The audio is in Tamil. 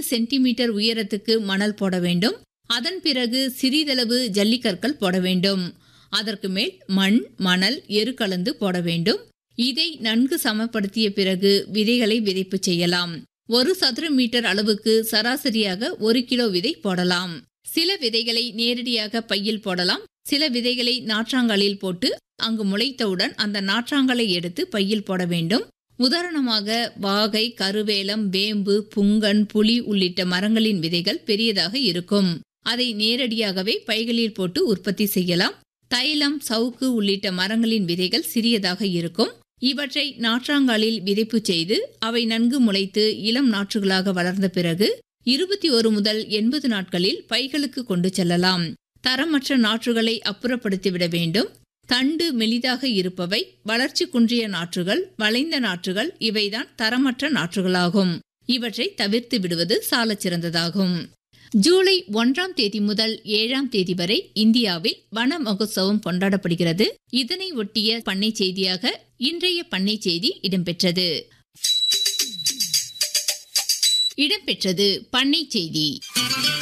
சென்டிமீட்டர் உயரத்துக்கு மணல் போட வேண்டும் அதன் பிறகு சிறிதளவு ஜல்லிக்கற்கள் போட வேண்டும் அதற்கு மேல் மண் மணல் எரு கலந்து போட வேண்டும் இதை நன்கு சமப்படுத்திய பிறகு விதைகளை விதைப்பு செய்யலாம் ஒரு சதுர மீட்டர் அளவுக்கு சராசரியாக ஒரு கிலோ விதை போடலாம் சில விதைகளை நேரடியாக பையில் போடலாம் சில விதைகளை நாற்றாங்காலில் போட்டு அங்கு முளைத்தவுடன் அந்த நாற்றாங்கலை எடுத்து பையில் போட வேண்டும் உதாரணமாக வாகை கருவேலம் வேம்பு புங்கன் புலி உள்ளிட்ட மரங்களின் விதைகள் பெரியதாக இருக்கும் அதை நேரடியாகவே பைகளில் போட்டு உற்பத்தி செய்யலாம் தைலம் சவுக்கு உள்ளிட்ட மரங்களின் விதைகள் சிறியதாக இருக்கும் இவற்றை நாற்றாங்காலில் விதைப்பு செய்து அவை நன்கு முளைத்து இளம் நாற்றுகளாக வளர்ந்த பிறகு இருபத்தி ஒரு முதல் எண்பது நாட்களில் பைகளுக்கு கொண்டு செல்லலாம் தரமற்ற நாற்றுகளை அப்புறப்படுத்திவிட வேண்டும் தண்டு மெலிதாக இருப்பவை வளர்ச்சி குன்றிய நாற்றுகள் வளைந்த நாற்றுகள் இவைதான் தரமற்ற நாற்றுகளாகும் இவற்றை தவிர்த்து விடுவது சாலச் சிறந்ததாகும் ஜூலை ஒன்றாம் தேதி முதல் ஏழாம் தேதி வரை இந்தியாவில் வன மகோத்சவம் கொண்டாடப்படுகிறது இதனை ஒட்டிய பண்ணை செய்தியாக இன்றைய பண்ணை செய்தி இடம்பெற்றது இடம்பெற்றது பண்ணை செய்தி